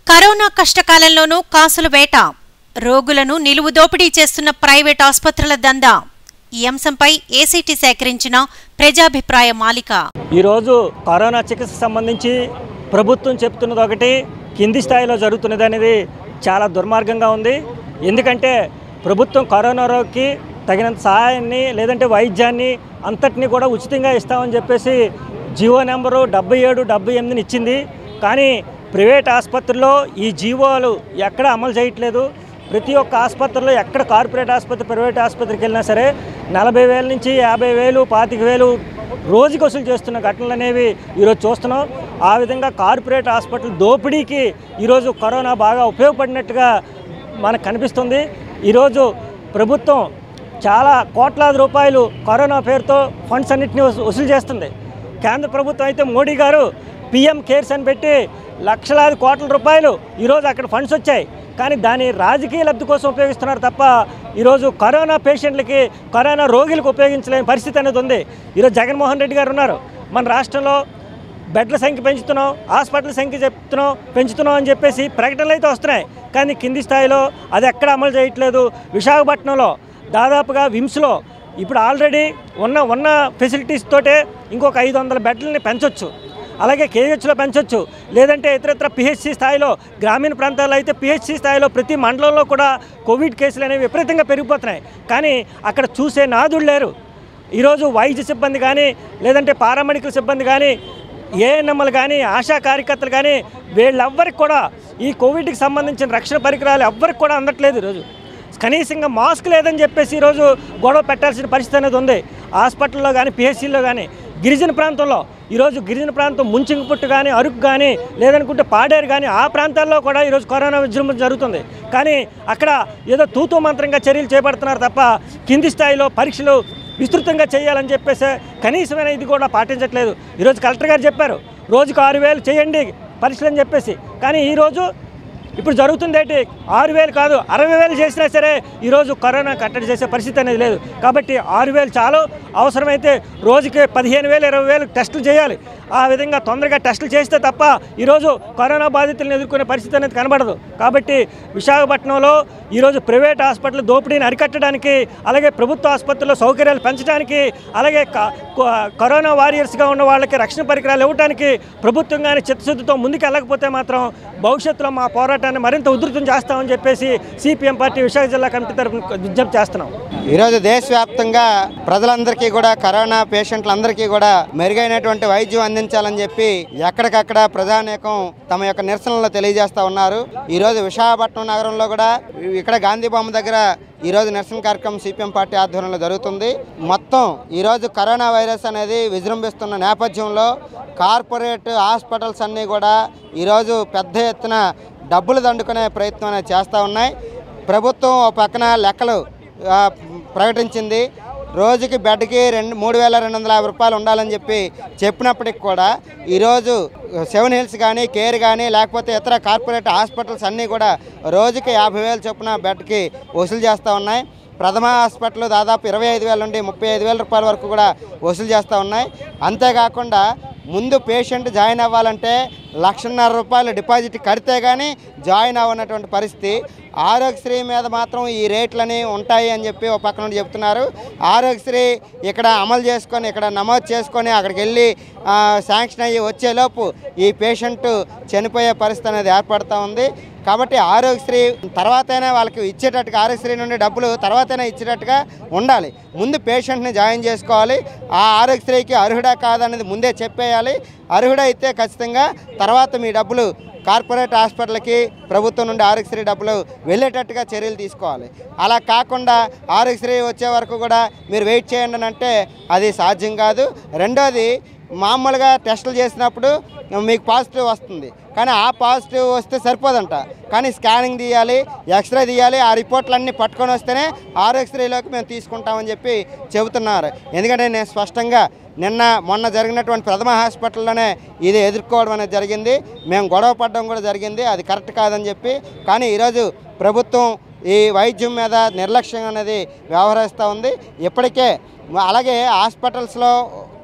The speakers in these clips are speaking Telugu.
కరోనా కష్టకాలంలోనూ కాసుల వేట రోగులను నిలువు దోపిడీ చేస్తున్న ప్రైవేట్ ఆసుపత్రుల దందా ఈ అంశంపై ఏసీటీ సేకరించిన ప్రజాభిప్రాయ మాలిక ఈరోజు కరోనా చికిత్సకు సంబంధించి ప్రభుత్వం చెప్తున్నది ఒకటి కింది స్థాయిలో జరుగుతున్నది అనేది చాలా దుర్మార్గంగా ఉంది ఎందుకంటే ప్రభుత్వం కరోనా రోగికి తగినంత సహాయాన్ని లేదంటే వైద్యాన్ని అంతటినీ కూడా ఉచితంగా ఇస్తామని చెప్పేసి జీవో నెంబరు డెబ్బై ఏడు డెబ్బై ఎనిమిదిని ఇచ్చింది కానీ ప్రైవేట్ ఆసుపత్రుల్లో ఈ జీవోలు ఎక్కడ అమలు చేయట్లేదు ప్రతి ఒక్క ఆసుపత్రిలో ఎక్కడ కార్పొరేట్ ఆసుపత్రి ప్రైవేట్ ఆసుపత్రికి వెళ్ళినా సరే నలభై వేల నుంచి యాభై వేలు పాతిక వేలు రోజుకి వసూలు చేస్తున్న ఘటనలు అనేవి ఈరోజు చూస్తున్నాం ఆ విధంగా కార్పొరేట్ హాస్పిటల్ దోపిడీకి ఈరోజు కరోనా బాగా ఉపయోగపడినట్టుగా మనకు కనిపిస్తుంది ఈరోజు ప్రభుత్వం చాలా కోట్లాది రూపాయలు కరోనా పేరుతో ఫండ్స్ అన్నింటినీ వసూ- వసూలు చేస్తుంది కేంద్ర ప్రభుత్వం అయితే మోడీ గారు పిఎం కేర్స్ అని పెట్టి లక్షలాది కోట్ల రూపాయలు ఈరోజు అక్కడ ఫండ్స్ వచ్చాయి కానీ దాని రాజకీయ లబ్ధి కోసం ఉపయోగిస్తున్నారు తప్ప ఈరోజు కరోనా పేషెంట్లకి కరోనా రోగులకు ఉపయోగించలేని పరిస్థితి అనేది ఉంది ఈరోజు జగన్మోహన్ రెడ్డి గారు ఉన్నారు మన రాష్ట్రంలో బెడ్ల సంఖ్య పెంచుతున్నాం హాస్పిటల్ సంఖ్య చెప్తున్నాం పెంచుతున్నాం అని చెప్పేసి ప్రకటనలు అయితే వస్తున్నాయి కానీ కింది స్థాయిలో అది ఎక్కడ అమలు చేయట్లేదు విశాఖపట్నంలో దాదాపుగా విమ్స్లో ఇప్పుడు ఆల్రెడీ ఉన్న ఉన్న ఫెసిలిటీస్ తోటే ఇంకొక ఐదు వందల బెడ్లని పెంచొచ్చు అలాగే కేహెచ్లో పెంచొచ్చు లేదంటే ఇతరత్ర పిహెచ్సి స్థాయిలో గ్రామీణ ప్రాంతాల్లో అయితే పిహెచ్సి స్థాయిలో ప్రతి మండలంలో కూడా కోవిడ్ కేసులు అనేవి విపరీతంగా పెరిగిపోతున్నాయి కానీ అక్కడ చూసే నాదుడు లేరు ఈరోజు వైద్య సిబ్బంది కానీ లేదంటే పారామెడికల్ సిబ్బంది కానీ ఏఎన్ఎంలు కానీ ఆశా కార్యకర్తలు కానీ వీళ్ళెవ్వరికి కూడా ఈ కోవిడ్కి సంబంధించిన రక్షణ పరికరాలు ఎవ్వరికి కూడా అందట్లేదు ఈరోజు కనీసంగా మాస్క్ లేదని చెప్పేసి ఈరోజు గొడవ పెట్టాల్సిన పరిస్థితి అనేది ఉంది హాస్పిటల్లో కానీ పిహెచ్సిలో కానీ గిరిజన ప్రాంతంలో ఈరోజు గిరిజన ప్రాంతం ముంచింగిపుట్టు కానీ అరకు కానీ లేదనుకుంటే పాడేరు కానీ ఆ ప్రాంతాల్లో కూడా ఈరోజు కరోనా విజృంభణ జరుగుతుంది కానీ అక్కడ ఏదో తూతూ మంత్రంగా చర్యలు చేపడుతున్నారు తప్ప కింది స్థాయిలో పరీక్షలు విస్తృతంగా చేయాలని చెప్పేసి కనీసమైన ఇది కూడా పాటించట్లేదు ఈరోజు కలెక్టర్ గారు చెప్పారు రోజుకు ఆరు వేలు చేయండి పరీక్షలు అని చెప్పేసి కానీ ఈరోజు ఇప్పుడు జరుగుతుంది ఏంటి ఆరు వేలు కాదు అరవై వేలు చేసినా సరే ఈరోజు కరోనా కట్టడి చేసే పరిస్థితి అనేది లేదు కాబట్టి ఆరు వేలు చాలు అవసరమైతే రోజుకి పదిహేను వేలు ఇరవై వేలు టెస్టులు చేయాలి ఆ విధంగా తొందరగా టెస్టులు చేస్తే తప్ప ఈరోజు కరోనా బాధితులను ఎదుర్కొనే పరిస్థితి అనేది కనబడదు కాబట్టి విశాఖపట్నంలో ఈరోజు ప్రైవేట్ హాస్పిటల్ దోపిడీని అరికట్టడానికి అలాగే ప్రభుత్వ ఆసుపత్రుల్లో సౌకర్యాలు పెంచడానికి అలాగే క- క- కరోనా వారియర్స్గా ఉన్న వాళ్ళకి రక్షణ పరికరాలు ఇవ్వడానికి ప్రభుత్వం కానీ చిత్తశుద్ధితో ముందుకు వెళ్ళకపోతే మాత్రం భవిష్యత్తులో మా పోరాటాన్ని మరింత ఉధృతం చేస్తామని చెప్పేసి సిపిఎం పార్టీ విశాఖ జిల్లా కమిటీ తరఫున విజ్ఞప్తి చేస్తున్నాం ఈరోజు దేశవ్యాప్తంగా ప్రజలందరికీ కూడా కరోనా పేషెంట్లందరికీ కూడా మెరుగైనటువంటి వైద్యం అందించాలని చెప్పి ఎక్కడికక్కడ ప్రజానేకం తమ యొక్క నిరసనలు తెలియజేస్తా ఉన్నారు ఈరోజు విశాఖపట్నం నగరంలో కూడా ఇక్కడ గాంధీ బొమ్మ దగ్గర ఈరోజు నిరసన కార్యక్రమం సిపిఎం పార్టీ ఆధ్వర్యంలో జరుగుతుంది మొత్తం ఈరోజు కరోనా వైరస్ అనేది విజృంభిస్తున్న నేపథ్యంలో కార్పొరేట్ హాస్పిటల్స్ అన్నీ కూడా ఈరోజు పెద్ద ఎత్తున డబ్బులు దండుకునే ప్రయత్నం అనేది చేస్తూ ఉన్నాయి ప్రభుత్వం ఓ పక్కన లెక్కలు ఆ, ప్రకటించింది రోజుకి బెడ్కి రెండు మూడు వేల రెండు వందల యాభై రూపాయలు ఉండాలని చెప్పి చెప్పినప్పటికి కూడా ఈరోజు సెవెన్ హిల్స్ కానీ కేర్ కానీ లేకపోతే ఇతర కార్పొరేట్ హాస్పిటల్స్ అన్నీ కూడా రోజుకి యాభై వేలు చొప్పున బెడ్కి వసూలు చేస్తూ ఉన్నాయి ప్రథమ హాస్పిటల్ దాదాపు ఇరవై ఐదు వేల నుండి ముప్పై ఐదు వేల రూపాయల వరకు కూడా వసూలు చేస్తూ ఉన్నాయి అంతేకాకుండా ముందు పేషెంట్ జాయిన్ అవ్వాలంటే లక్షన్నర రూపాయలు డిపాజిట్ కడితే కానీ జాయిన్ అవ్వనటువంటి పరిస్థితి ఆరోగ్యశ్రీ మీద మాత్రం ఈ రేట్లని ఉంటాయి అని చెప్పి ఒక పక్క నుండి చెప్తున్నారు ఆరోగ్యశ్రీ ఇక్కడ అమలు చేసుకొని ఇక్కడ నమోదు చేసుకొని అక్కడికి వెళ్ళి ఆ, శాంక్షన్ అయ్యి వచ్చేలోపు ఈ పేషెంట్ చనిపోయే పరిస్థితి అనేది ఏర్పడుతూ ఉంది కాబట్టి ఆరోగ్యశ్రీ తర్వాతైనా వాళ్ళకి ఇచ్చేటట్టుగా ఆరోగ్యశ్రీ నుండి డబ్బులు తర్వాతైనా ఇచ్చేటట్టుగా ఉండాలి ముందు పేషెంట్ని జాయిన్ చేసుకోవాలి ఆ ఆరోగ్యశ్రీకి అర్హుడా కాదనేది ముందే చెప్పేయాలి అర్హుడైతే ఖచ్చితంగా తర్వాత మీ డబ్బులు కార్పొరేట్ హాస్పిటల్కి ప్రభుత్వం నుండి ఆరోగ్యశ్రీ డబ్బులు వెళ్ళేటట్టుగా చర్యలు తీసుకోవాలి అలా కాకుండా ఆరోగ్యశ్రీ వచ్చే వరకు కూడా మీరు వెయిట్ చేయండి అని అంటే అది సాధ్యం కాదు రెండోది మామూలుగా టెస్టులు చేసినప్పుడు మీకు పాజిటివ్ వస్తుంది కానీ ఆ పాజిటివ్ వస్తే సరిపోదంట కానీ స్కానింగ్ తీయాలి ఎక్స్రే తీయాలి ఆ రిపోర్ట్లన్నీ పట్టుకొని వస్తేనే ఆరోగ్యశ్రీలోకి మేము తీసుకుంటామని చెప్పి చెబుతున్నారు ఎందుకంటే నేను స్పష్టంగా నిన్న మొన్న జరిగినటువంటి ప్రథమ హాస్పిటల్లోనే ఇది ఎదుర్కోవడం అనేది జరిగింది మేము గొడవ పడడం కూడా జరిగింది అది కరెక్ట్ కాదని చెప్పి కానీ ఈరోజు ప్రభుత్వం ఈ వైద్యం మీద నిర్లక్ష్యం అనేది వ్యవహరిస్తూ ఉంది ఇప్పటికే అలాగే హాస్పిటల్స్లో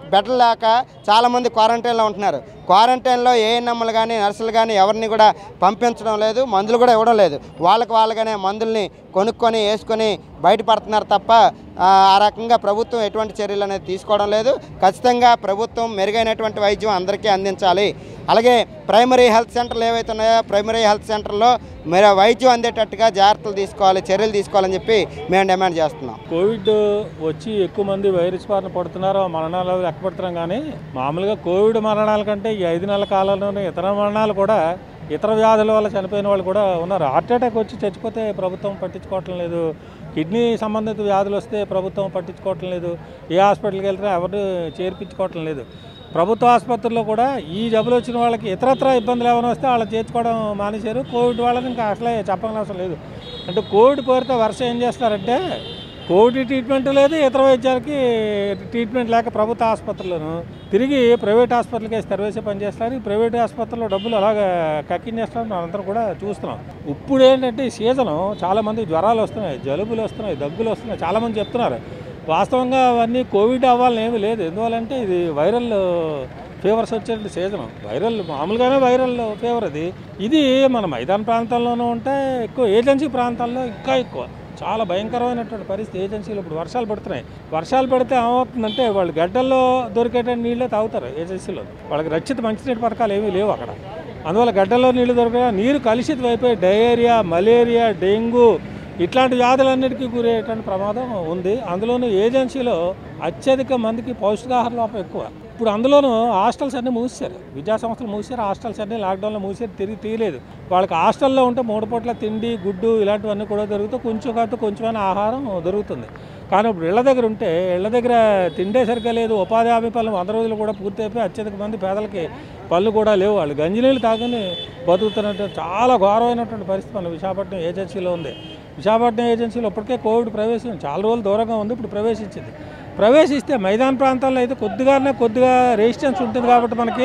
బెడ్లు లేక చాలామంది క్వారంటైన్లో ఉంటున్నారు క్వారంటైన్లో ఏఎన్ఎంలు కానీ నర్సులు కానీ ఎవరిని కూడా పంపించడం లేదు మందులు కూడా ఇవ్వడం లేదు వాళ్ళకి వాళ్ళగానే మందుల్ని కొనుక్కొని వేసుకొని బయటపడుతున్నారు తప్ప ఆ ఆ రకంగా ప్రభుత్వం ఎటువంటి చర్యలు అనేది తీసుకోవడం లేదు ఖచ్చితంగా ప్రభుత్వం మెరుగైనటువంటి వైద్యం అందరికీ అందించాలి అలాగే ప్రైమరీ హెల్త్ సెంటర్లు ఏవైతే ఉన్నాయో ప్రైమరీ హెల్త్ సెంటర్లో మరి వైద్యం అందేటట్టుగా జాగ్రత్తలు తీసుకోవాలి చర్యలు తీసుకోవాలని చెప్పి మేము డిమాండ్ చేస్తున్నాం కోవిడ్ వచ్చి ఎక్కువ మంది వైరస్ బారిన పడుతున్నారో మరణాలు లెక్క పెడుతున్నాం కానీ మామూలుగా కోవిడ్ మరణాల కంటే ఈ ఐదు నెలల కాలంలోనే ఇతర మరణాలు కూడా ఇతర వ్యాధుల వల్ల చనిపోయిన వాళ్ళు కూడా ఉన్నారు హార్ట్ అటాక్ వచ్చి చచ్చిపోతే ప్రభుత్వం పట్టించుకోవటం లేదు కిడ్నీ సంబంధిత వ్యాధులు వస్తే ప్రభుత్వం పట్టించుకోవటం లేదు ఏ హాస్పిటల్కి వెళ్తే ఎవరు చేర్పించుకోవటం లేదు ప్రభుత్వ ఆసుపత్రుల్లో కూడా ఈ జబ్బులు వచ్చిన వాళ్ళకి ఇతరత్ర ఇబ్బందులు ఏమైనా వస్తే వాళ్ళని చేర్చుకోవడం మానేశారు కోవిడ్ వాళ్ళని ఇంకా అసలే చెప్పని అవసరం లేదు అంటే కోవిడ్ పేరుతో వర్షం ఏం చేస్తారంటే కోవిడ్ ట్రీట్మెంట్ లేదు ఇతర వైద్యాలకి ట్రీట్మెంట్ లేక ప్రభుత్వ ఆసుపత్రులను తిరిగి ప్రైవేట్ హాస్పిటల్కి వేసి తెరవేసి పనిచేస్తారు ఈ ప్రైవేట్ ఆసుపత్రుల్లో డబ్బులు అలాగా కక్కించేస్తారు మనందరం కూడా చూస్తున్నాం ఇప్పుడు ఏంటంటే ఈ సీజను చాలామంది జ్వరాలు వస్తున్నాయి జలుబులు వస్తున్నాయి దగ్గులు వస్తున్నాయి చాలామంది చెప్తున్నారు వాస్తవంగా అవన్నీ కోవిడ్ అవ్వాలని ఏమీ లేదు ఎందువల్లంటే ఇది వైరల్ ఫీవర్స్ వచ్చే సీజన్ వైరల్ మామూలుగానే వైరల్ ఫీవర్ అది ఇది మన మైదాన ప్రాంతాల్లోనూ ఉంటే ఎక్కువ ఏజెన్సీ ప్రాంతాల్లో ఇంకా ఎక్కువ చాలా భయంకరమైనటువంటి పరిస్థితి ఏజెన్సీలు ఇప్పుడు వర్షాలు పడుతున్నాయి వర్షాలు పడితే ఏమవుతుందంటే వాళ్ళు గడ్డల్లో దొరికేటువంటి నీళ్ళే తాగుతారు ఏజెన్సీలో వాళ్ళకి రక్షిత మంచినీటి పథకాలు ఏమీ లేవు అక్కడ అందువల్ల గడ్డల్లో నీళ్లు దొరక నీరు కలుషితం అయిపోయి డయేరియా మలేరియా డెంగ్యూ ఇట్లాంటి వ్యాధులన్నిటికీ గురయ్యేటువంటి ప్రమాదం ఉంది అందులోనూ ఏజెన్సీలో అత్యధిక మందికి పౌష్టికాహార లోపం ఎక్కువ ఇప్పుడు అందులోనూ హాస్టల్స్ అన్నీ మూసారు విద్యా సంస్థలు మూసారు హాస్టల్స్ అన్నీ లాక్డౌన్లో మూసారు తిరిగి తీయలేదు వాళ్ళకి హాస్టల్లో ఉంటే మూడు పూట్ల తిండి గుడ్డు ఇలాంటివన్నీ కూడా దొరుకుతూ కొంచెం కాదు కొంచెమైన ఆహారం దొరుకుతుంది కానీ ఇప్పుడు ఇళ్ళ దగ్గర ఉంటే ఇళ్ళ దగ్గర తిండే సరిగ్గా లేదు ఉపాధి హామీ పనులు వంద రోజులు కూడా పూర్తి అయిపోయి అత్యధిక మంది పేదలకి పళ్ళు కూడా లేవు వాళ్ళు గంజినీళ్ళు తాగని బతుకుతున్నట్టు చాలా ఘోరమైనటువంటి పరిస్థితి మన విశాఖపట్నం ఏజెన్సీలో ఉంది విశాఖపట్నం ఏజెన్సీలో ఇప్పటికే కోవిడ్ ప్రవేశం చాలా రోజులు దూరంగా ఉంది ఇప్పుడు ప్రవేశించింది ప్రవేశిస్తే మైదాన ప్రాంతాల్లో అయితే కొద్దిగానే కొద్దిగా రెసిస్టెన్స్ ఉంటుంది కాబట్టి మనకి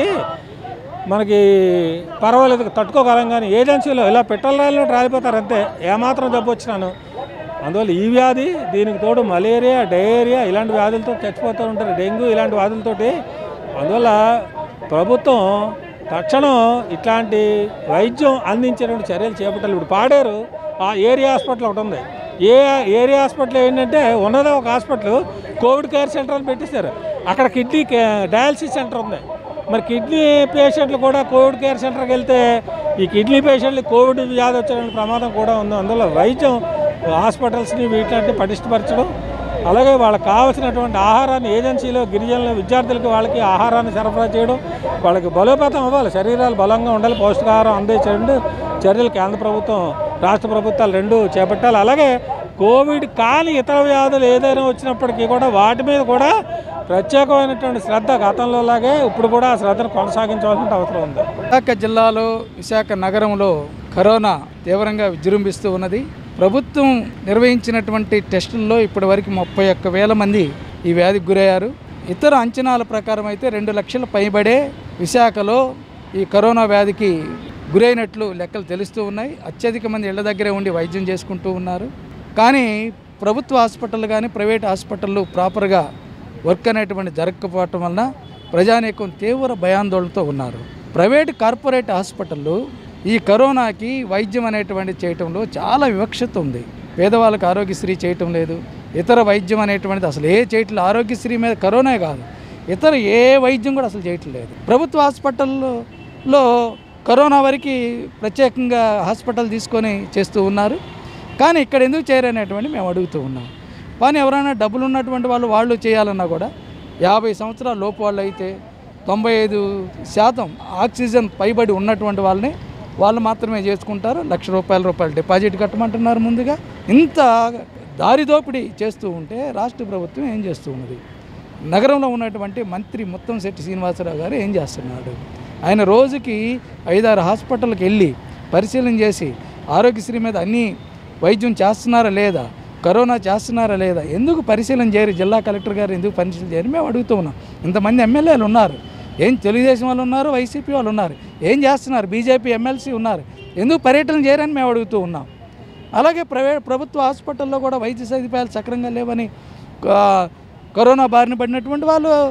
మనకి పర్వాలేదు తట్టుకోగలం కానీ ఏజెన్సీలో ఇలా పెట్టాలని రాలిపోతారు అంతే ఏమాత్రం జబ్బు వచ్చినాను అందువల్ల ఈ వ్యాధి దీనికి తోడు మలేరియా డయేరియా ఇలాంటి వ్యాధులతో చచ్చిపోతూ ఉంటారు డెంగ్యూ ఇలాంటి వ్యాధులతోటి అందువల్ల ప్రభుత్వం తక్షణం ఇట్లాంటి వైద్యం అందించేటువంటి చర్యలు చేపట్టాలి ఇప్పుడు పాడేరు ఆ ఏరియా హాస్పిటల్ ఒకటి ఉంది ఏ ఏరియా హాస్పిటల్ ఏంటంటే ఉన్నదే ఒక హాస్పిటల్ కోవిడ్ కేర్ సెంటర్ అని పెట్టేశారు అక్కడ కిడ్నీ డయాలసిస్ సెంటర్ ఉంది మరి కిడ్నీ పేషెంట్లు కూడా కోవిడ్ కేర్ సెంటర్కి వెళ్తే ఈ కిడ్నీ పేషెంట్లు కోవిడ్ వ్యాధి వచ్చే ప్రమాదం కూడా ఉంది అందువల్ల వైద్యం హాస్పిటల్స్ని వీటిని పటిష్టపరచడం అలాగే వాళ్ళకి కావాల్సినటువంటి ఆహారాన్ని ఏజెన్సీలో గిరిజనుల విద్యార్థులకి వాళ్ళకి ఆహారాన్ని సరఫరా చేయడం వాళ్ళకి బలోపేతం అవ్వాలి శరీరాలు బలంగా ఉండాలి పౌష్టికాహారం అందించండి చర్యలు కేంద్ర ప్రభుత్వం రాష్ట్ర ప్రభుత్వాలు రెండు చేపట్టాలి అలాగే కోవిడ్ కాని ఇతర వ్యాధులు ఏదైనా వచ్చినప్పటికీ కూడా వాటి మీద కూడా ప్రత్యేకమైనటువంటి శ్రద్ధ గతంలో లాగే ఇప్పుడు కూడా ఆ శ్రద్ధను కొనసాగించవలసిన అవసరం ఉంది విశాఖ జిల్లాలో విశాఖ నగరంలో కరోనా తీవ్రంగా విజృంభిస్తూ ఉన్నది ప్రభుత్వం నిర్వహించినటువంటి టెస్టుల్లో ఇప్పటి వరకు ముప్పై ఒక్క వేల మంది ఈ వ్యాధికి గురయ్యారు ఇతర అంచనాల ప్రకారం అయితే రెండు లక్షల పైబడే విశాఖలో ఈ కరోనా వ్యాధికి గురైనట్లు లెక్కలు తెలుస్తూ ఉన్నాయి అత్యధిక మంది ఇళ్ల దగ్గరే ఉండి వైద్యం చేసుకుంటూ ఉన్నారు కానీ ప్రభుత్వ హాస్పిటల్ కానీ ప్రైవేట్ హాస్పిటళ్ళు ప్రాపర్గా వర్క్ అనేటువంటి జరగకపోవటం వలన ప్రజానీకం తీవ్ర భయాందోళనతో ఉన్నారు ప్రైవేట్ కార్పొరేట్ హాస్పిటళ్ళు ఈ కరోనాకి వైద్యం అనేటువంటి చేయటంలో చాలా వివక్షత ఉంది పేదవాళ్ళకి ఆరోగ్యశ్రీ చేయటం లేదు ఇతర వైద్యం అనేటువంటిది అసలు ఏ చేయట్లేదు ఆరోగ్యశ్రీ మీద కరోనా కాదు ఇతర ఏ వైద్యం కూడా అసలు చేయటం లేదు ప్రభుత్వ హాస్పిటల్లో కరోనా వరకు ప్రత్యేకంగా హాస్పిటల్ తీసుకొని చేస్తూ ఉన్నారు కానీ ఇక్కడ ఎందుకు చేయరనేటువంటి మేము అడుగుతూ ఉన్నాం కానీ ఎవరైనా డబ్బులు ఉన్నటువంటి వాళ్ళు వాళ్ళు చేయాలన్నా కూడా యాభై సంవత్సరాల లోపు వాళ్ళు అయితే తొంభై ఐదు శాతం ఆక్సిజన్ పైబడి ఉన్నటువంటి వాళ్ళని వాళ్ళు మాత్రమే చేసుకుంటారు లక్ష రూపాయల రూపాయలు డిపాజిట్ కట్టమంటున్నారు ముందుగా ఇంత దారిదోపిడీ చేస్తూ ఉంటే రాష్ట్ర ప్రభుత్వం ఏం చేస్తూ ఉన్నది నగరంలో ఉన్నటువంటి మంత్రి ముత్తంశెట్టి శ్రీనివాసరావు గారు ఏం చేస్తున్నాడు ఆయన రోజుకి ఐదారు హాస్పిటల్కి వెళ్ళి పరిశీలన చేసి ఆరోగ్యశ్రీ మీద అన్ని వైద్యం చేస్తున్నారా లేదా కరోనా చేస్తున్నారా లేదా ఎందుకు పరిశీలన చేయరు జిల్లా కలెక్టర్ గారు ఎందుకు పరిశీలన చేయరు మేము అడుగుతూ ఉన్నాం ఇంతమంది ఎమ్మెల్యేలు ఉన్నారు ఏం తెలుగుదేశం వాళ్ళు ఉన్నారు వైసీపీ వాళ్ళు ఉన్నారు ఏం చేస్తున్నారు బీజేపీ ఎమ్మెల్సీ ఉన్నారు ఎందుకు పర్యటన చేయరని మేము అడుగుతూ ఉన్నాం అలాగే ప్రైవేట్ ప్రభుత్వ హాస్పిటల్లో కూడా వైద్య సదుపాయాలు సక్రంగా లేవని ఆ, కరోనా బారిన పడినటువంటి వాళ్ళు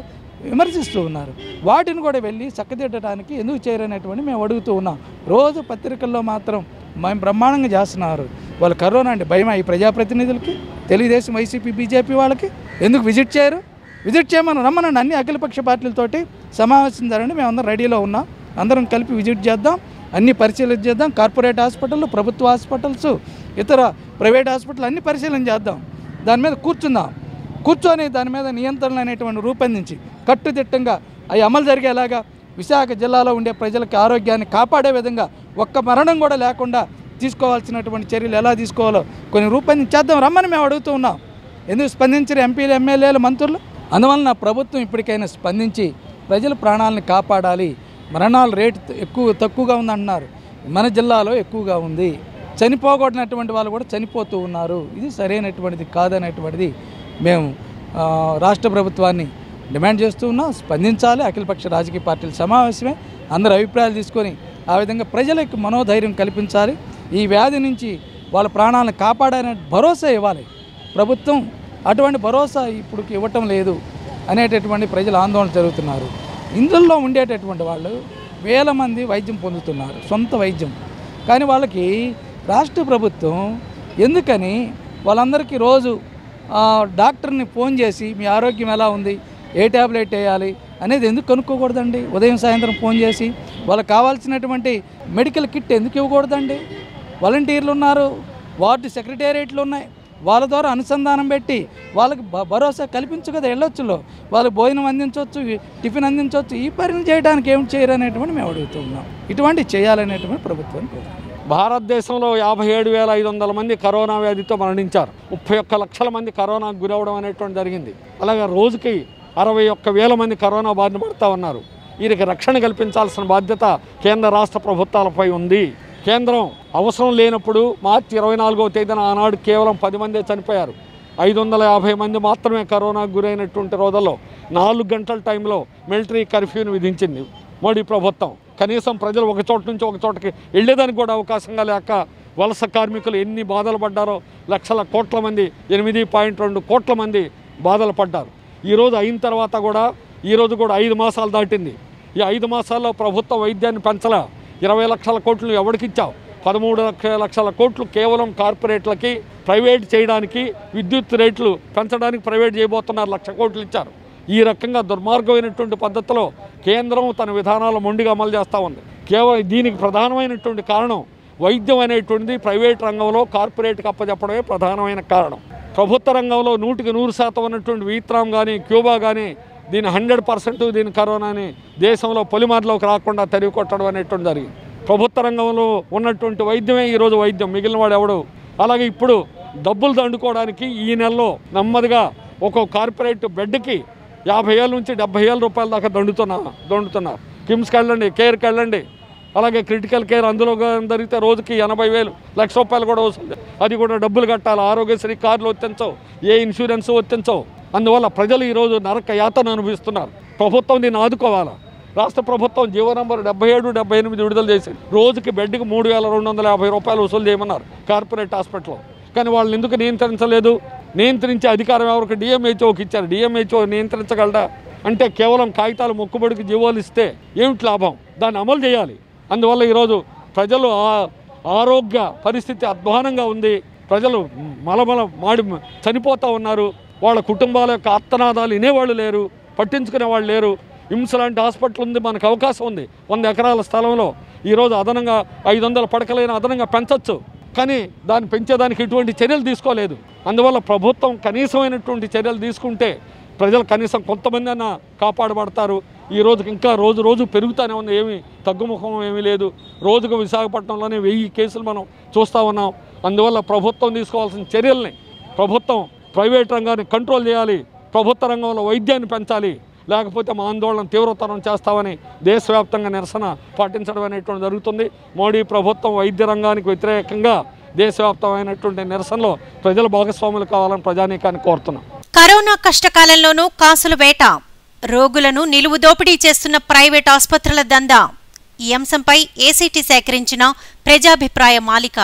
విమర్శిస్తూ ఉన్నారు వాటిని కూడా వెళ్ళి చక్కదిద్దడానికి ఎందుకు చేయరనేటువంటి మేము అడుగుతూ ఉన్నాం రోజు పత్రికల్లో మాత్రం మేము బ్రహ్మాండంగా చేస్తున్నారు వాళ్ళు కరోనా అంటే భయం ఈ ప్రజాప్రతినిధులకి తెలుగుదేశం వైసీపీ బీజేపీ వాళ్ళకి ఎందుకు విజిట్ చేయరు విజిట్ చేయమని రమ్మనండి అన్ని అఖిలపక్ష పార్టీలతోటి సమావేశం జరగండి మేము అందరం రెడీలో ఉన్నాం అందరం కలిపి విజిట్ చేద్దాం అన్ని పరిశీలన చేద్దాం కార్పొరేట్ హాస్పిటల్ ప్రభుత్వ హాస్పిటల్స్ ఇతర ప్రైవేట్ హాస్పిటల్ అన్ని పరిశీలన చేద్దాం దాని మీద కూర్చుందాం కూర్చొని దాని మీద నియంత్రణ అనేటువంటి రూపొందించి కట్టుదిట్టంగా అవి అమలు జరిగేలాగా విశాఖ జిల్లాలో ఉండే ప్రజలకి ఆరోగ్యాన్ని కాపాడే విధంగా ఒక్క మరణం కూడా లేకుండా తీసుకోవాల్సినటువంటి చర్యలు ఎలా తీసుకోవాలో కొన్ని రూపొందించేద్దాం రమ్మని మేము అడుగుతూ ఉన్నాం ఎందుకు స్పందించరు ఎంపీలు ఎమ్మెల్యేలు మంత్రులు అందువలన ప్రభుత్వం ఇప్పటికైనా స్పందించి ప్రజల ప్రాణాలను కాపాడాలి మరణాల రేటు ఎక్కువ తక్కువగా ఉందంటున్నారు మన జిల్లాలో ఎక్కువగా ఉంది చనిపోకూడనటువంటి వాళ్ళు కూడా చనిపోతూ ఉన్నారు ఇది సరైనటువంటిది కాదనేటువంటిది మేము ఆ, రాష్ట్ర ప్రభుత్వాన్ని డిమాండ్ చేస్తూ ఉన్నాం స్పందించాలి అఖిలపక్ష రాజకీయ పార్టీల సమావేశమే అందరి అభిప్రాయాలు తీసుకొని ఆ విధంగా ప్రజలకు మనోధైర్యం కల్పించాలి ఈ వ్యాధి నుంచి వాళ్ళ ప్రాణాలను కాపాడనే భరోసా ఇవ్వాలి ప్రభుత్వం అటువంటి భరోసా ఇప్పుడు ఇవ్వటం లేదు అనేటటువంటి ప్రజలు ఆందోళన జరుగుతున్నారు ఇందులో ఉండేటటువంటి వాళ్ళు వేల మంది వైద్యం పొందుతున్నారు సొంత వైద్యం కానీ వాళ్ళకి రాష్ట్ర ప్రభుత్వం ఎందుకని వాళ్ళందరికీ రోజు ఆ, డాక్టర్ని ఫోన్ చేసి మీ ఆరోగ్యం ఎలా ఉంది ఏ ట్యాబ్లెట్ వేయాలి అనేది ఎందుకు కనుక్కోకూడదండి ఉదయం సాయంత్రం ఫోన్ చేసి వాళ్ళకి కావాల్సినటువంటి మెడికల్ కిట్ ఎందుకు ఇవ్వకూడదండి వాలంటీర్లు ఉన్నారు వార్డు సెక్రటేరియట్లు ఉన్నాయి వాళ్ళ ద్వారా అనుసంధానం పెట్టి వాళ్ళకి భ- భరోసా కల్పించు కదా వెళ్ళొచ్చులో వాళ్ళకి భోజనం అందించవచ్చు టిఫిన్ అందించవచ్చు ఈ పని చేయడానికి ఏం చేయరు అనేటువంటి మేము అడుగుతున్నాం ఇటువంటి చేయాలనేటువంటి ప్రభుత్వాన్ని కోరుతున్నాం భారతదేశంలో యాభై ఏడు వేల ఐదు వందల మంది కరోనా వ్యాధితో మరణించారు ముప్పై ఒక్క లక్షల మంది కరోనాకు గురవడం అనేటువంటి జరిగింది అలాగే రోజుకి అరవై ఒక్క వేల మంది కరోనా బారిన పడుతూ ఉన్నారు వీరికి రక్షణ కల్పించాల్సిన బాధ్యత కేంద్ర రాష్ట్ర ప్రభుత్వాలపై ఉంది కేంద్రం అవసరం లేనప్పుడు మార్చి ఇరవై నాలుగవ తేదీన ఆనాడు కేవలం పది మందే చనిపోయారు ఐదు వందల యాభై మంది మాత్రమే కరోనాకు గురైనటువంటి రోజుల్లో నాలుగు గంటల టైంలో మిలిటరీ కర్ఫ్యూని విధించింది మోడీ ప్రభుత్వం కనీసం ప్రజలు ఒక చోట నుంచి ఒక చోటకి వెళ్ళేదానికి కూడా అవకాశంగా లేక వలస కార్మికులు ఎన్ని బాధలు పడ్డారో లక్షల కోట్ల మంది ఎనిమిది పాయింట్ రెండు కోట్ల మంది బాధలు పడ్డారు ఈరోజు అయిన తర్వాత కూడా ఈరోజు కూడా ఐదు మాసాలు దాటింది ఈ ఐదు మాసాల్లో ప్రభుత్వ వైద్యాన్ని పెంచలా ఇరవై లక్షల కోట్లు ఎవరికి ఇచ్చావు పదమూడు లక్ష- లక్షల కోట్లు కేవలం కార్పొరేట్లకి ప్రైవేట్ చేయడానికి విద్యుత్ రేట్లు పెంచడానికి ప్రైవేట్ చేయబోతున్నారు లక్ష కోట్లు ఇచ్చారు ఈ రకంగా దుర్మార్గమైనటువంటి పద్ధతిలో కేంద్రం తన విధానాలు మొండిగా అమలు చేస్తూ ఉంది కేవలం దీనికి ప్రధానమైనటువంటి కారణం వైద్యం అనేటువంటిది ప్రైవేట్ రంగంలో కార్పొరేట్కి అప్పచెప్పడమే ప్రధానమైన కారణం ప్రభుత్వ రంగంలో నూటికి నూరు శాతం ఉన్నటువంటి వియత్నాం కానీ క్యూబా కానీ దీని హండ్రెడ్ పర్సెంట్ దీని కరోనాని దేశంలో పొలిమార్లోకి రాకుండా తరిగి కొట్టడం అనేటువంటి జరిగింది ప్రభుత్వ రంగంలో ఉన్నటువంటి వైద్యమే ఈరోజు వైద్యం మిగిలిన వాడు ఎవడు అలాగే ఇప్పుడు డబ్బులు దండుకోవడానికి ఈ నెలలో నెమ్మదిగా ఒక్కో కార్పొరేట్ బెడ్కి యాభై ఏళ్ళ నుంచి డెబ్బై ఏళ్ళ రూపాయల దాకా దండుతున్నా దండుతున్నారు కిమ్స్కి వెళ్ళండి కేర్కి వెళ్ళండి అలాగే క్రిటికల్ కేర్ అందులో గా- జరిగితే రోజుకి ఎనభై వేలు లక్ష రూపాయలు కూడా వస్తుంది అది కూడా డబ్బులు కట్టాలి ఆరోగ్యశ్రీ కార్డులు వర్తించవు ఏ ఇన్సూరెన్స్ వర్తించవు అందువల్ల ప్రజలు ఈరోజు నరక యాతన అనుభవిస్తున్నారు ప్రభుత్వం దీన్ని ఆదుకోవాలా రాష్ట్ర ప్రభుత్వం జీవో నంబర్ డెబ్బై ఏడు డెబ్బై ఎనిమిది విడుదల చేసింది రోజుకి బెడ్కి మూడు వేల రెండు వందల యాభై రూపాయలు వసూలు చేయమన్నారు కార్పొరేట్ హాస్పిటల్లో కానీ వాళ్ళని ఎందుకు నియంత్రించలేదు నియంత్రించే అధికారం ఎవరికి డిఎంహెచ్ఓకి ఇచ్చారు డిఎంహెచ్ఓ నియంత్రించగలడా అంటే కేవలం కాగితాలు మొక్కుబడికి జీవోలు ఇస్తే ఏమిటి లాభం దాన్ని అమలు చేయాలి అందువల్ల ఈరోజు ప్రజలు ఆ- ఆరోగ్య పరిస్థితి అధ్వానంగా ఉంది ప్రజలు మలమల మాడి చనిపోతూ ఉన్నారు వాళ్ళ కుటుంబాల యొక్క ఆర్తనాదాలు వినేవాళ్ళు లేరు పట్టించుకునే వాళ్ళు లేరు ఇమ్స్ లాంటి హాస్పిటల్ ఉంది మనకు అవకాశం ఉంది వంద ఎకరాల స్థలంలో ఈరోజు అదనంగా ఐదు వందల పడకలైన అదనంగా పెంచొచ్చు కానీ దాన్ని పెంచేదానికి ఎటువంటి చర్యలు తీసుకోలేదు అందువల్ల ప్రభుత్వం కనీసమైనటువంటి చర్యలు తీసుకుంటే ప్రజలు కనీసం కొంతమంది అన్న కాపాడబడతారు ఈ రోజుకి ఇంకా రోజు రోజు పెరుగుతూనే ఉంది ఏమీ తగ్గుముఖం ఏమీ లేదు రోజుకు విశాఖపట్నంలోనే వెయ్యి కేసులు మనం చూస్తూ ఉన్నాం అందువల్ల ప్రభుత్వం తీసుకోవాల్సిన చర్యల్ని ప్రభుత్వం ప్రైవేట్ రంగాన్ని కంట్రోల్ చేయాలి ప్రభుత్వ రంగంలో వైద్యాన్ని పెంచాలి లేకపోతే మా ఆందోళన తీవ్రతరం చేస్తామని దేశవ్యాప్తంగా నిరసన పాటించడం అనేటువంటి జరుగుతుంది మోడీ ప్రభుత్వం వైద్య రంగానికి వ్యతిరేకంగా దేశవ్యాప్తమైనటువంటి నిరసనలో ప్రజలు భాగస్వాములు కావాలని ప్రజానీకాన్ని కోరుతున్నాం కరోనా కష్టకాలంలోనూ కాసుల వేట రోగులను నిలువు దోపిడీ చేస్తున్న ప్రైవేట్ ఆసుపత్రుల దందా ఈ అంశంపై ఏసీటీ సేకరించిన ప్రజాభిప్రాయ మాలిక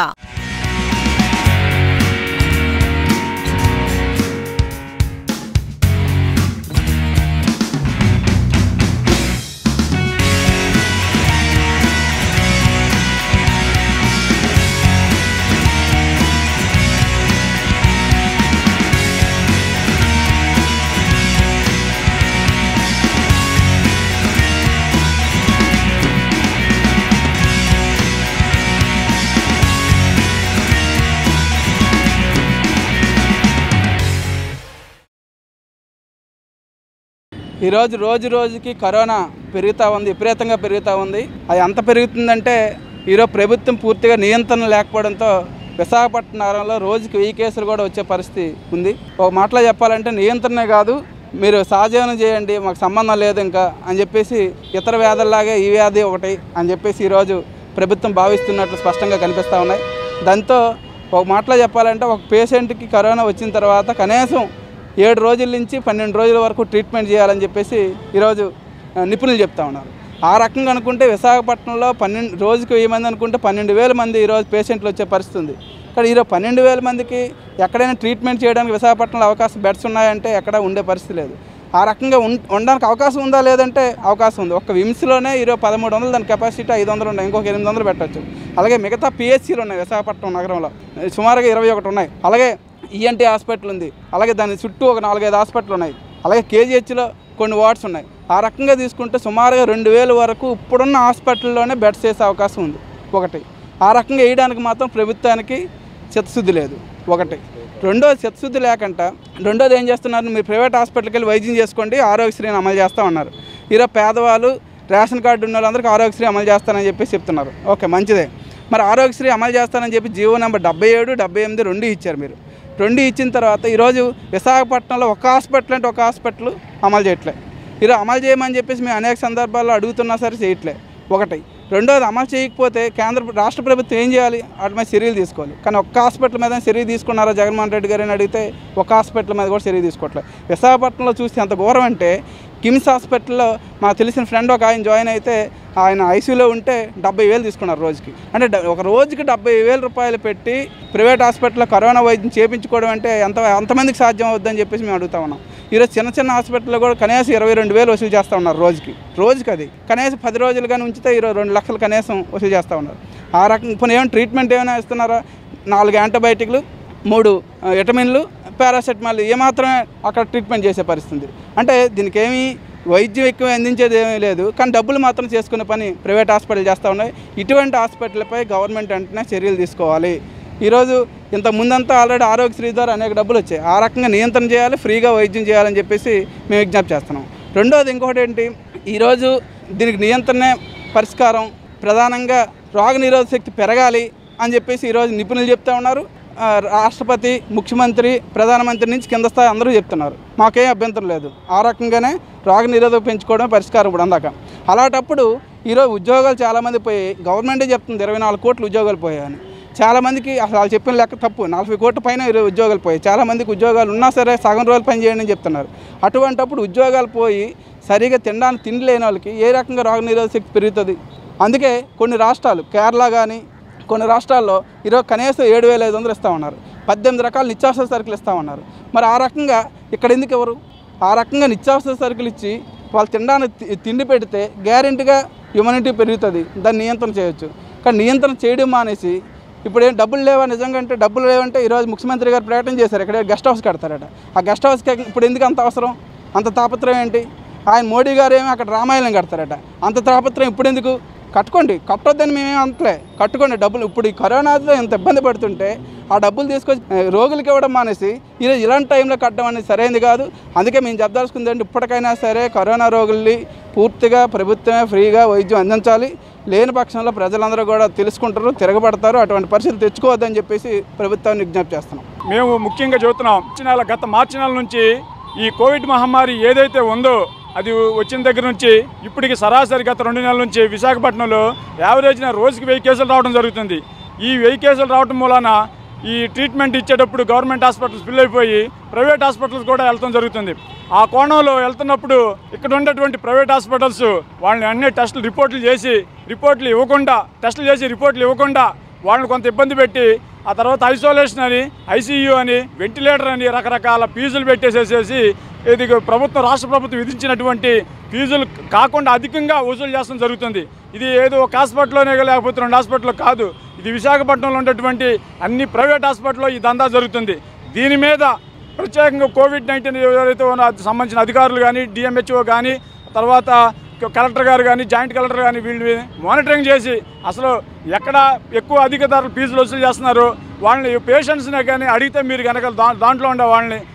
ఈరోజు రోజు రోజుకి కరోనా పెరుగుతూ ఉంది విపరీతంగా పెరుగుతూ ఉంది అది ఎంత పెరుగుతుందంటే ఈరోజు ప్రభుత్వం పూర్తిగా నియంత్రణ లేకపోవడంతో విశాఖపట్నం నగరంలో రోజుకి వెయ్యి కేసులు కూడా వచ్చే పరిస్థితి ఉంది ఒక మాటలో చెప్పాలంటే నియంత్రణే కాదు మీరు సహజీవనం చేయండి మాకు సంబంధం లేదు ఇంకా అని చెప్పేసి ఇతర వ్యాధుల్లాగే ఈ వ్యాధి ఒకటి అని చెప్పేసి ఈరోజు ప్రభుత్వం భావిస్తున్నట్లు స్పష్టంగా కనిపిస్తూ ఉన్నాయి దాంతో ఒక మాటలో చెప్పాలంటే ఒక పేషెంట్కి కరోనా వచ్చిన తర్వాత కనీసం ఏడు రోజుల నుంచి పన్నెండు రోజుల వరకు ట్రీట్మెంట్ చేయాలని చెప్పేసి ఈరోజు ఆ, నిపుణులు చెప్తా ఉన్నారు ఆ రకంగా అనుకుంటే విశాఖపట్నంలో పన్నెండు రోజుకి వెయ్యి మంది అనుకుంటే పన్నెండు వేల మంది ఈరోజు పేషెంట్లు వచ్చే పరిస్థితి ఉంది ఇక్కడ ఈరోజు పన్నెండు వేల మందికి ఎక్కడైనా ట్రీట్మెంట్ చేయడానికి విశాఖపట్నంలో అవకాశం బెడ్స్ ఉన్నాయంటే ఎక్కడ ఉండే పరిస్థితి లేదు ఆ రకంగా ఉం ఉండడానికి అవకాశం ఉందా లేదంటే అవకాశం ఉంది ఒక్క విమ్స్లోనే ఈరోజు పదమూడు వందలు దాని కెపాసిటీ ఐదు వందలు ఉన్నాయి ఇంకొక ఎనిమిది వందలు పెట్టచ్చు అలాగే మిగతా పిహెచ్సీలు ఉన్నాయి విశాఖపట్నం నగరంలో సుమారుగా ఇరవై ఒకటి ఉన్నాయి అలాగే ఈఎన్టీ హాస్పిటల్ ఉంది అలాగే దాని చుట్టూ ఒక నాలుగైదు హాస్పిటల్ ఉన్నాయి అలాగే కేజీహెచ్లో కొన్ని వార్డ్స్ ఉన్నాయి ఆ రకంగా తీసుకుంటే సుమారుగా రెండు వేల వరకు ఇప్పుడున్న హాస్పిటల్లోనే బెడ్స్ వేసే అవకాశం ఉంది ఒకటి ఆ రకంగా వేయడానికి మాత్రం ప్రభుత్వానికి చిత్తశుద్ధి లేదు ఒకటి రెండోది చిత్తశుద్ధి లేకుండా రెండోది ఏం చేస్తున్నారు మీరు ప్రైవేట్ హాస్పిటల్కి వెళ్ళి వైద్యం చేసుకోండి ఆరోగ్యశ్రీని అమలు చేస్తూ ఉన్నారు ఈరోజు పేదవాళ్ళు రేషన్ కార్డు ఉన్న వాళ్ళందరికీ ఆరోగ్యశ్రీ అమలు చేస్తానని చెప్పి చెప్తున్నారు ఓకే మంచిదే మరి ఆరోగ్యశ్రీ అమలు చేస్తానని చెప్పి జీవో నెంబర్ డెబ్బై ఏడు డెబ్బై ఎనిమిది రెండు ఇచ్చారు మీరు రెండు ఇచ్చిన తర్వాత ఈరోజు విశాఖపట్నంలో ఒక హాస్పిటల్ అంటే ఒక హాస్పిటల్ అమలు చేయట్లే ఈరోజు అమలు చేయమని చెప్పేసి మేము అనేక సందర్భాల్లో అడుగుతున్నా సరే చేయట్లే ఒకటి రెండోది అమలు చేయకపోతే కేంద్ర రాష్ట్ర ప్రభుత్వం ఏం చేయాలి వాటి మీద చర్యలు తీసుకోవాలి కానీ ఒక్క హాస్పిటల్ మీద చర్య తీసుకున్నారా జగన్మోహన్ రెడ్డి గారిని అడిగితే ఒక హాస్పిటల్ మీద కూడా చర్య తీసుకోవట్లేదు విశాఖపట్నంలో చూస్తే ఎంత ఘోరం అంటే కిమ్స్ హాస్పిటల్లో మాకు తెలిసిన ఫ్రెండ్ ఒక ఆయన జాయిన్ అయితే ఆయన ఐసీయూలో ఉంటే డెబ్బై వేలు తీసుకున్నారు రోజుకి అంటే డ- ఒక రోజుకి డెబ్బై వేల రూపాయలు పెట్టి ప్రైవేట్ హాస్పిటల్లో కరోనా వైద్యం చేయించుకోవడం అంటే ఎంత ఎంతమందికి సాధ్యం అవుద్దని చెప్పేసి మేము అడుగుతా ఉన్నాం ఈరోజు చిన్న చిన్న హాస్పిటల్లో కూడా కనీసం ఇరవై రెండు వేలు వసూలు చేస్తూ ఉన్నారు రోజుకి రోజుకి అది కనీసం పది రోజులు కానీ ఉంచితే ఈరోజు రెండు లక్షలు కనీసం వసూలు చేస్తూ ఉన్నారు ఆ రకం ఇప్పుడు ఏమైనా ట్రీట్మెంట్ ఏమైనా ఇస్తున్నారా నాలుగు యాంటీబయాటిక్లు మూడు ఆ, విటమిన్లు పారాసెటమాల్ ఏమాత్రమే అక్కడ ట్రీట్మెంట్ చేసే పరిస్థితి ఉంది. అంటే దీనికి ఏమీ వైద్యం ఎక్కువ అందించేది ఏమీ లేదు కానీ డబ్బులు మాత్రం చేసుకునే పని ప్రైవేట్ హాస్పిటల్ చేస్తూ ఉన్నాయి ఇటువంటి హాస్పిటల్పై గవర్నమెంట్ వెంటనే చర్యలు తీసుకోవాలి ఈరోజు ఇంత ముందంతా ఆల్రెడీ ఆరోగ్యశ్రీ ద్వారా అనేక డబ్బులు వచ్చాయి ఆ రకంగా నియంత్రణ చేయాలి ఫ్రీగా వైద్యం చేయాలని చెప్పేసి మేము విజ్ఞప్తి చేస్తున్నాం రెండోది ఇంకొకటి ఏంటి ఈరోజు దీనికి నియంత్రణే పరిష్కారం ప్రధానంగా రోగ నిరోధక శక్తి పెరగాలి అని చెప్పేసి ఈరోజు నిపుణులు చెప్తా ఉన్నారు ఆ, రాష్ట్రపతి ముఖ్యమంత్రి ప్రధానమంత్రి నుంచి కింద స్థాయి అందరూ చెప్తున్నారు మాకేం అభ్యంతరం లేదు ఆ రకంగానే రోగ నిరోధక పెంచుకోవడం పరిష్కారం ఇప్పుడు అందాక అలాంటప్పుడు ఈరోజు ఉద్యోగాలు చాలామంది పోయి గవర్నమెంటే చెప్తుంది ఇరవై నాలుగు కోట్ల ఉద్యోగాలు పోయాయని చాలామందికి అసలు వాళ్ళు చెప్పిన లెక్క తప్పు నలభై కోట్ల పైన ఈరోజు ఉద్యోగాలు పోయాయి చాలామందికి ఉద్యోగాలు ఉన్నా సరే సగం రోజులు పని చేయండి అని చెప్తున్నారు అటువంటప్పుడు ఉద్యోగాలు పోయి సరిగా తినడానికి తిండి లేని వాళ్ళకి ఏ రకంగా రోగ నిరోధక శక్తి పెరుగుతుంది అందుకే కొన్ని రాష్ట్రాలు కేరళ కానీ కొన్ని రాష్ట్రాల్లో ఈరోజు కనీసం ఏడు వేల ఐదు వందలు ఇస్తా ఉన్నారు పద్దెనిమిది రకాల నిత్యావసర సరుకులు ఇస్తా ఉన్నారు మరి ఆ రకంగా ఇక్కడ ఎందుకు ఎవరు ఆ రకంగా నిత్యావసర సరుకులు ఇచ్చి వాళ్ళు తినడానికి తి- తిండి పెడితే గ్యారెంటీగా హ్యూమనిటీ పెరుగుతుంది దాన్ని నియంత్రణ చేయొచ్చు కానీ నియంత్రణ చేయడం మానేసి ఇప్పుడు ఏం డబ్బులు లేవా నిజంగా అంటే డబ్బులు లేవంటే ఈరోజు ముఖ్యమంత్రి గారు ప్రకటన చేశారు ఇక్కడ గెస్ట్ హౌస్ కడతారట ఆ గెస్ట్ హౌస్కి ఇప్పుడు ఎందుకు అంత అవసరం అంత తాపత్రయం ఏంటి ఆయన మోడీ గారు ఏమో అక్కడ రామాయణం కడతారట అంత తాపత్రయం ఇప్పుడు ఎందుకు కట్టుకోండి కట్టొద్దని మేమేం అంతలే కట్టుకోండి డబ్బులు ఇప్పుడు ఈ కరోనాతో ఎంత ఇబ్బంది పడుతుంటే ఆ డబ్బులు తీసుకొచ్చి ఆ, రోగులకి ఇవ్వడం మానేసి ఈరోజు ఇలాంటి టైంలో కట్టడం అనేది సరైనది కాదు అందుకే మేము చెప్పదలుచుకుంది అంటే ఇప్పటికైనా సరే కరోనా రోగుల్ని పూర్తిగా ప్రభుత్వమే ఫ్రీగా వైద్యం అందించాలి లేని పక్షంలో ప్రజలందరూ కూడా తెలుసుకుంటారు తిరగబడతారు అటువంటి పరిస్థితులు తెచ్చుకోవద్దని చెప్పేసి ప్రభుత్వాన్ని విజ్ఞప్తి చేస్తున్నాం మేము ముఖ్యంగా చెబుతున్నాం మార్చి నెల గత మార్చి నెల నుంచి ఈ కోవిడ్ మహమ్మారి ఏదైతే ఉందో అది వచ్చిన దగ్గర నుంచి ఇప్పటికి సరాసరి గత రెండు నెలల నుంచి విశాఖపట్నంలో యావరేజ్న రోజుకి వెయ్యి కేసులు రావడం జరుగుతుంది ఈ వెయ్యి కేసులు రావడం మూలాన ఈ ట్రీట్మెంట్ ఇచ్చేటప్పుడు గవర్నమెంట్ హాస్పిటల్స్ ఫిల్ అయిపోయి ప్రైవేట్ హాస్పిటల్స్ కూడా వెళ్తాం జరుగుతుంది ఆ కోణంలో వెళ్తున్నప్పుడు ఇక్కడ ఉన్నటువంటి ప్రైవేట్ హాస్పిటల్స్ వాళ్ళని అన్ని టెస్టులు రిపోర్ట్లు చేసి రిపోర్ట్లు ఇవ్వకుండా టెస్టులు చేసి రిపోర్ట్లు ఇవ్వకుండా వాళ్ళని కొంత ఇబ్బంది పెట్టి ఆ తర్వాత ఐసోలేషన్ అని ఐసీయూ అని వెంటిలేటర్ అని రకరకాల ఫీజులు పెట్టేసేసేసి ఇది ప్రభుత్వం రాష్ట్ర ప్రభుత్వం విధించినటువంటి ఫీజులు కాకుండా అధికంగా వసూలు చేస్తడం జరుగుతుంది ఇది ఏదో ఒక హాస్పిటల్లోనే లేకపోతే రెండు హాస్పిటల్లో కాదు ఇది విశాఖపట్నంలో ఉన్నటువంటి అన్ని ప్రైవేట్ హాస్పిటల్లో ఈ దందా జరుగుతుంది దీని మీద ప్రత్యేకంగా కోవిడ్ నైన్టీన్ ఎవరైతే ఉన్న సంబంధించిన అధికారులు కానీ డిఎంహెచ్ఓ కానీ తర్వాత కలెక్టర్ గారు కానీ జాయింట్ కలెక్టర్ కానీ వీళ్ళు మానిటరింగ్ చేసి అసలు ఎక్కడ ఎక్కువ అధిక ధరలు ఫీజులు వసూలు చేస్తున్నారు వాళ్ళని పేషెంట్స్నే కానీ అడిగితే మీరు కనుక దా దాంట్లో ఉండే వాళ్ళని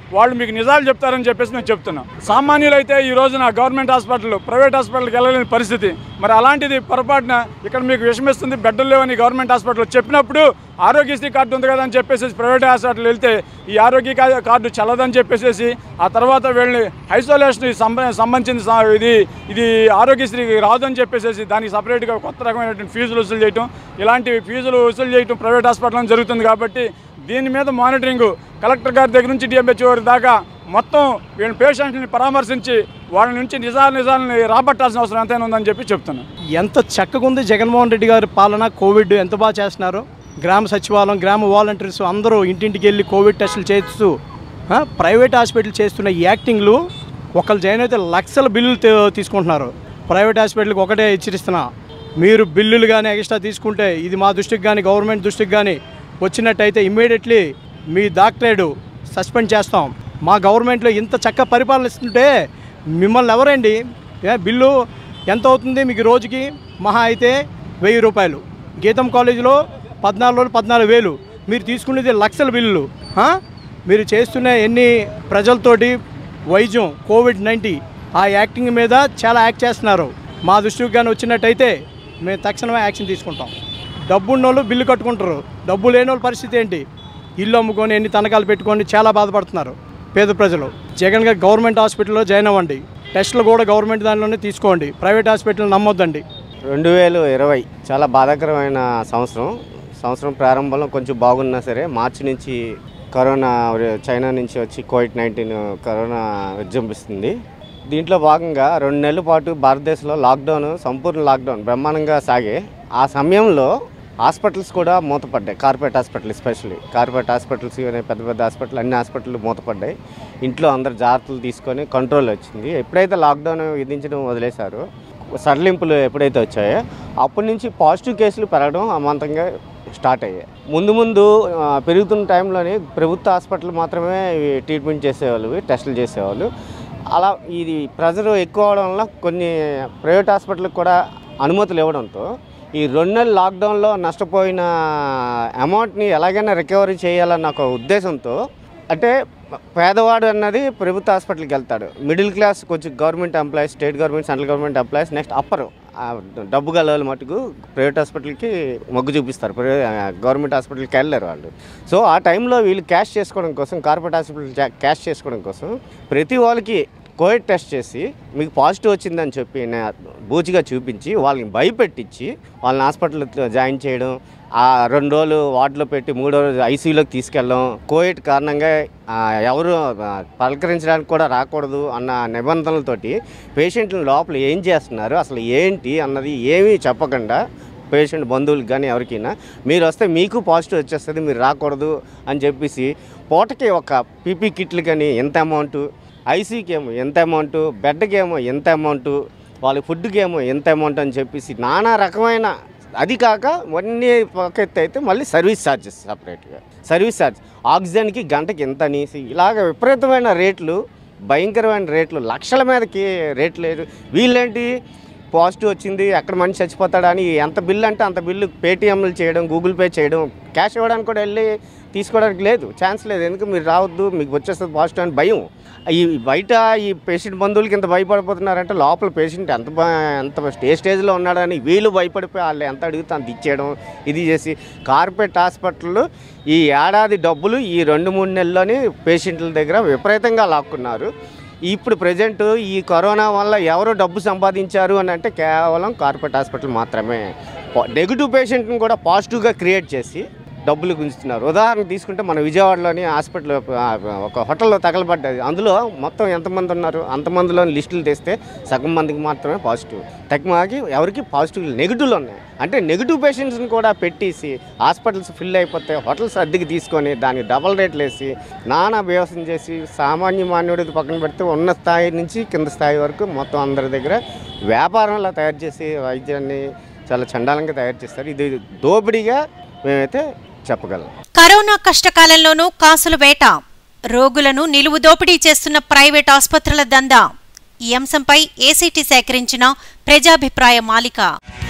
వాళ్ళు మీకు నిజాలు చెప్తారని చెప్పేసి నేను చెప్తున్నాను సామాన్యులైతే ఈ రోజున గవర్నమెంట్ హాస్పిటల్ ప్రైవేట్ హాస్పిటల్కి వెళ్ళలేని పరిస్థితి మరి అలాంటిది పొరపాటున ఇక్కడ మీకు విషమిస్తుంది బెడ్లు లేవని గవర్నమెంట్ హాస్పిటల్ చెప్పినప్పుడు ఆరోగ్యశ్రీ కార్డు ఉంది కదా అని చెప్పేసి ప్రైవేట్ హాస్పిటల్ వెళ్తే ఈ ఆరోగ్య కా- కార్డు చల్లదని చెప్పేసి ఆ తర్వాత వీళ్ళని ఐసోలేషన్ సంబ సంబంధించిన స- ఇది ఇది ఆరోగ్యశ్రీకి రాదని చెప్పేసి దానికి సపరేట్గా కొత్త రకమైనటువంటి ఫీజులు వసూలు చేయటం ఇలాంటి ఫీజులు వసూలు చేయటం ప్రైవేట్ హాస్పిటల్లో జరుగుతుంది కాబట్టి దీని మీద మానిటరింగ్ కలెక్టర్ గారి దగ్గర నుంచి డిఎంహెచ్ఓ దాకా మొత్తం వీళ్ళ పేషెంట్ని పరామర్శించి వాళ్ళ నుంచి నిజాలు నిజాలని రాబట్టాల్సిన అవసరం ఎంతైనా ఉందని చెప్పి చెప్తున్నాను ఎంత చక్కగా ఉంది జగన్మోహన్ రెడ్డి గారి పాలన కోవిడ్ ఎంత బాగా చేస్తున్నారు గ్రామ సచివాలయం గ్రామ వాలంటీర్స్ అందరూ ఇంటింటికి వెళ్ళి కోవిడ్ టెస్టులు చేస్తూ ఆ, ప్రైవేట్ హాస్పిటల్ చేస్తున్న ఈ యాక్టింగ్లు ఒకళ్ళు జాయిన్ అయితే లక్షల బిల్లులు తీ- తీసుకుంటున్నారు ప్రైవేట్ హాస్పిటల్కి ఒకటే హెచ్చరిస్తున్నా మీరు బిల్లులు కానీ ఎక్స్ట్రా తీసుకుంటే ఇది మా దృష్టికి కానీ గవర్నమెంట్ దృష్టికి కానీ వచ్చినట్టయితే ఇమ్మీడియట్లీ మీ డాక్టరేట్ సస్పెండ్ చేస్తాం మా గవర్నమెంట్లో ఇంత చక్క పరిపాలన ఇస్తుంటే మిమ్మల్ని ఎవరండి ఏ బిల్లు ఎంత అవుతుంది మీకు రోజుకి మహా అయితే వెయ్యి రూపాయలు గీతం కాలేజీలో పద్నాలుగు రోజులు పద్నాలుగు వేలు మీరు తీసుకునేది లక్షల బిల్లులు ఆ? మీరు చేస్తున్న ఎన్ని ప్రజలతోటి వైద్యం కోవిడ్ నైన్టీ ఆ యాక్టింగ్ మీద చాలా యాక్ట్ చేస్తున్నారు మా దృష్టికి కానీ వచ్చినట్టయితే మేము తక్షణమే యాక్షన్ తీసుకుంటాం డబ్బు ఉన్నోళ్ళు బిల్లు కట్టుకుంటారు డబ్బు లేని వాళ్ళ పరిస్థితి ఏంటి ఇల్లు అమ్ముకొని ఎన్ని తనఖాలు పెట్టుకొని చాలా బాధపడుతున్నారు పేద ప్రజలు జగన్ గారు గవర్నమెంట్ హాస్పిటల్లో జాయిన్ అవ్వండి టెస్టులు కూడా గవర్నమెంట్ దానిలోనే తీసుకోండి ప్రైవేట్ హాస్పిటల్ నమ్మొద్దండి రెండు వేలు ఇరవై చాలా బాధాకరమైన సంవత్సరం సంవత్సరం ప్రారంభంలో కొంచెం బాగున్నా సరే మార్చి నుంచి కరోనా చైనా నుంచి వచ్చి కోవిడ్ నైన్టీన్ కరోనా విజృంభిస్తుంది దీంట్లో భాగంగా రెండు నెలల పాటు భారతదేశంలో లాక్డౌన్ సంపూర్ణ లాక్డౌన్ బ్రహ్మాండంగా సాగే ఆ సమయంలో హాస్పిటల్స్ కూడా మూతపడ్డాయి corporate hospital especially corporate hospitals కానీ పెద్ద పెద్ద హాస్పిటల్ అన్ని హాస్పిటల్ మూతపడ్డాయి ఇంట్లో అందరు జాగ్రత్తలు తీసుకొని కంట్రోల్ వచ్చింది ఎప్పుడైతే లాక్డౌన్ విధించడం వదిలేశారో సడలింపులు ఎప్పుడైతే వచ్చాయో అప్పటి నుంచి పాజిటివ్ కేసులు పెరగడం అమాంతంగా స్టార్ట్ అయ్యాయి ముందు ముందు ఆ, పెరుగుతున్న టైంలోనే ప్రభుత్వ హాస్పిటల్ మాత్రమే ఇవి ట్రీట్మెంట్ చేసేవాళ్ళు టెస్టులు చేసేవాళ్ళు అలా ఇది ప్రెజర్ ఎక్కువ అవడం వల్ల కొన్ని ప్రైవేట్ హాస్పిటల్కి కూడా అనుమతులు ఇవ్వడంతో ఈ రెండు నెలల లాక్డౌన్లో నష్టపోయిన అమౌంట్ని ఎలాగైనా రికవరీ చేయాలన్న ఒక ఉద్దేశంతో అంటే పేదవాడు అన్నది ప్రభుత్వ హాస్పిటల్కి వెళ్తాడు మిడిల్ క్లాస్ కొంచెం government employees state government central government employees next upper డబ్బు గల వాళ్ళు మటుకు ప్రైవేట్ హాస్పిటల్కి మొగ్గు చూపిస్తారు ప్రైవే- గవర్నమెంట్ హాస్పిటల్కి వెళ్ళలేరు వాళ్ళు సో ఆ టైంలో వీళ్ళు క్యాష్ చేసుకోవడం కోసం కార్పొరేట్ హాస్పిటల్ జా- క్యాష్ చేసుకోవడం కోసం ప్రతి వాళ్ళకి కోవిడ్ టెస్ట్ చేసి మీకు పాజిటివ్ వచ్చిందని చెప్పి నే- బూచిగా చూపించి వాళ్ళని భయపెట్టించి వాళ్ళని హాస్పిటల్లో జాయిన్ చేయడం ఆ రెండు రోజులు వార్డులో పెట్టి మూడో రోజు ఐసీయూలోకి తీసుకెళ్ళడం కోవిడ్ కారణంగా ఆ, ఎవరు ఆ, పలకరించడానికి కూడా రాకూడదు అన్న నిబంధనలతోటి పేషెంట్లను లోపల ఏం చేస్తున్నారు అసలు ఏంటి అన్నది ఏమీ చెప్పకుండా పేషెంట్ బంధువులకు కానీ ఎవరికైనా మీరు వస్తే మీకు పాజిటివ్ వచ్చేస్తుంది మీరు రాకూడదు అని చెప్పేసి పూటకి ఒక పీపీ కిట్లు కానీ ఎంత అమౌంట్ ఐసీకి ఏమో ఎంత అమౌంట్ బెడ్కి ఏమో ఎంత అమౌంట్ వాళ్ళ ఫుడ్కి ఏమో ఎంత అమౌంట్ అని చెప్పేసి నానా రకమైన అది కాక అన్నీ పకెత్తి అయితే మళ్ళీ సర్వీస్ ఛార్జెస్ సపరేట్గా సర్వీస్ ఛార్జ్ ఆక్సిజన్కి గంటకి ఎంత అనేసి ఇలాగ విపరీతమైన రేట్లు భయంకరమైన రేట్లు లక్షల మీదకి రేట్లు లేదు వీళ్ళేంటి పాజిటివ్ వచ్చింది ఎక్కడ మనిషి చచ్చిపోతాడా అని ఎంత బిల్లు అంటే అంత బిల్లు పేటీఎంలు చేయడం గూగుల్ పే చేయడం క్యాష్ ఇవ్వడానికి కూడా వెళ్ళి తీసుకోవడానికి లేదు ఛాన్స్ లేదు ఎందుకు మీరు రావద్దు మీకు వచ్చేస్తుంది పాజిటివ్ అని భయం ఈ బయట ఈ పేషెంట్ బంధువులకి ఇంత భయపడిపోతున్నారంటే లోపల పేషెంట్ ఎంత బ- ఎంత ఏ స్టేజ్లో ఉన్నాడని వీళ్ళు భయపడిపోయి వాళ్ళు ఎంత అడిగితే అంత ఇచ్చేయడం ఇది చేసి కార్పొరేట్ హాస్పిటల్లో ఈ ఏడాది డబ్బులు ఈ రెండు మూడు నెలల్లోనే పేషెంట్ల దగ్గర విపరీతంగా లాక్కున్నారు ఇప్పుడు ప్రజెంట్ ఈ కరోనా వల్ల ఎవరు డబ్బు సంపాదించారు అని అంటే కేవలం కార్పొరేట్ హాస్పిటల్ మాత్రమే నెగిటివ్ పేషెంట్ని కూడా పాజిటివ్గా క్రియేట్ చేసి డబ్బులు గుంజుతున్నారు ఉదాహరణ తీసుకుంటే మన విజయవాడలోని హాస్పిటల్ ఆ, ఒక హోటల్లో తగలబడ్డది అందులో మొత్తం ఎంతమంది ఉన్నారు అంతమందిలో లిస్టులు తెస్తే సగం మందికి మాత్రమే పాజిటివ్ తగ్గిమాకి ఎవరికి పాజిటివ్ నెగిటివ్లు ఉన్నాయి అంటే నెగిటివ్ పేషెంట్స్ని కూడా పెట్టేసి హాస్పిటల్స్ ఫిల్ అయిపోతే హోటల్స్ అద్దెకి తీసుకొని దానికి డబల్ రేట్లు వేసి నానా వ్యవసాయం చేసి సామాన్య మానవుడికి పక్కన పెడితే ఉన్న స్థాయి నుంచి కింద స్థాయి వరకు మొత్తం అందరి దగ్గర వ్యాపారంలా తయారు చేసి వైద్యాన్ని చాలా చండాలంగా తయారు చేస్తారు ఇది దోపిడీగా మేమైతే చెప్పగలం కరోనా కష్టకాలంలోనూ కాసుల వేట రోగులను నిలువు దోపిడీ చేస్తున్న ప్రైవేట్ ఆసుపత్రుల దందా ఈ అంశంపై ఏసీటీ సేకరించిన ప్రజాభిప్రాయ మాలిక